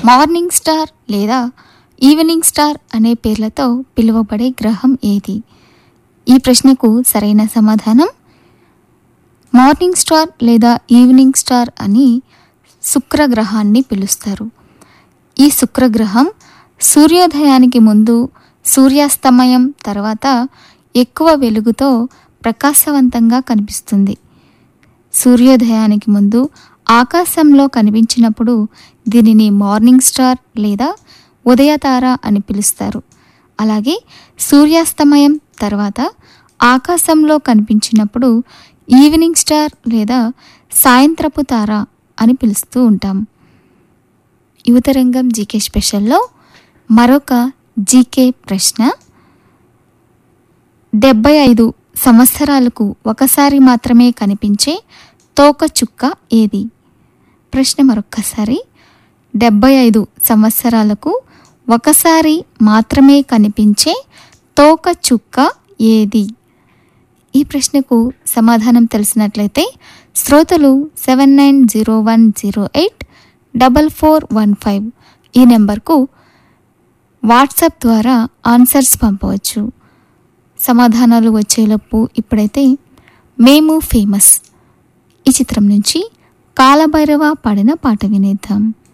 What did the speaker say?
morning star లేదా evening star అనే పేర్లతో పిలువబడే గ్రహం ఏది ఈ ప్రశ్నకు సరైన సమాధానం మార్నింగ్ స్టార్ లేదా ఈవినింగ్ స్టార్ అని శుక్రగ్రహాన్ని పిలుస్తారు ఈ శుక్రగ్రహం సూర్యోదయానికి ముందు సూర్యాస్తమయం తర్వాత ఎక్కువ వెలుగుతో ప్రకాశవంతంగా కనిపిస్తుంది సూర్యోదయానికి ముందు ఆకాశంలో కనిపించినప్పుడు దీనిని మార్నింగ్ స్టార్ లేదా ఉదయతార అని పిలుస్తారు అలాగే సూర్యాస్తమయం తర్వాత ఆకాశంలో కనిపించినప్పుడు ఈవినింగ్ స్టార్ లేదా సాయంత్రపు తార అని పిలుస్తూ ఉంటాం యువతరంగం జీకే స్పెషల్లో మరొక జీకే ప్రశ్న డెబ్బై ఐదు సంవత్సరాలకు ఒకసారి మాత్రమే కనిపించే తోక చుక్క ఏది ప్రశ్న మరొక్కసారి డెబ్బై ఐదు సంవత్సరాలకు ఒకసారి మాత్రమే కనిపించే తోక చుక్క ఏది ఈ ప్రశ్నకు సమాధానం తెలిసినట్లయితే శ్రోతలు seven nine zero one zero eight double four one five ఈ నెంబర్కు వాట్సాప్ ద్వారా ఆన్సర్స్ పంపవచ్చు సమాధానాలు వచ్చేలోపు ఇప్పుడైతే మేము ఫేమస్ ఈ చిత్రం నుంచి కాలభైరవ పాడిన పాట వినేద్దాం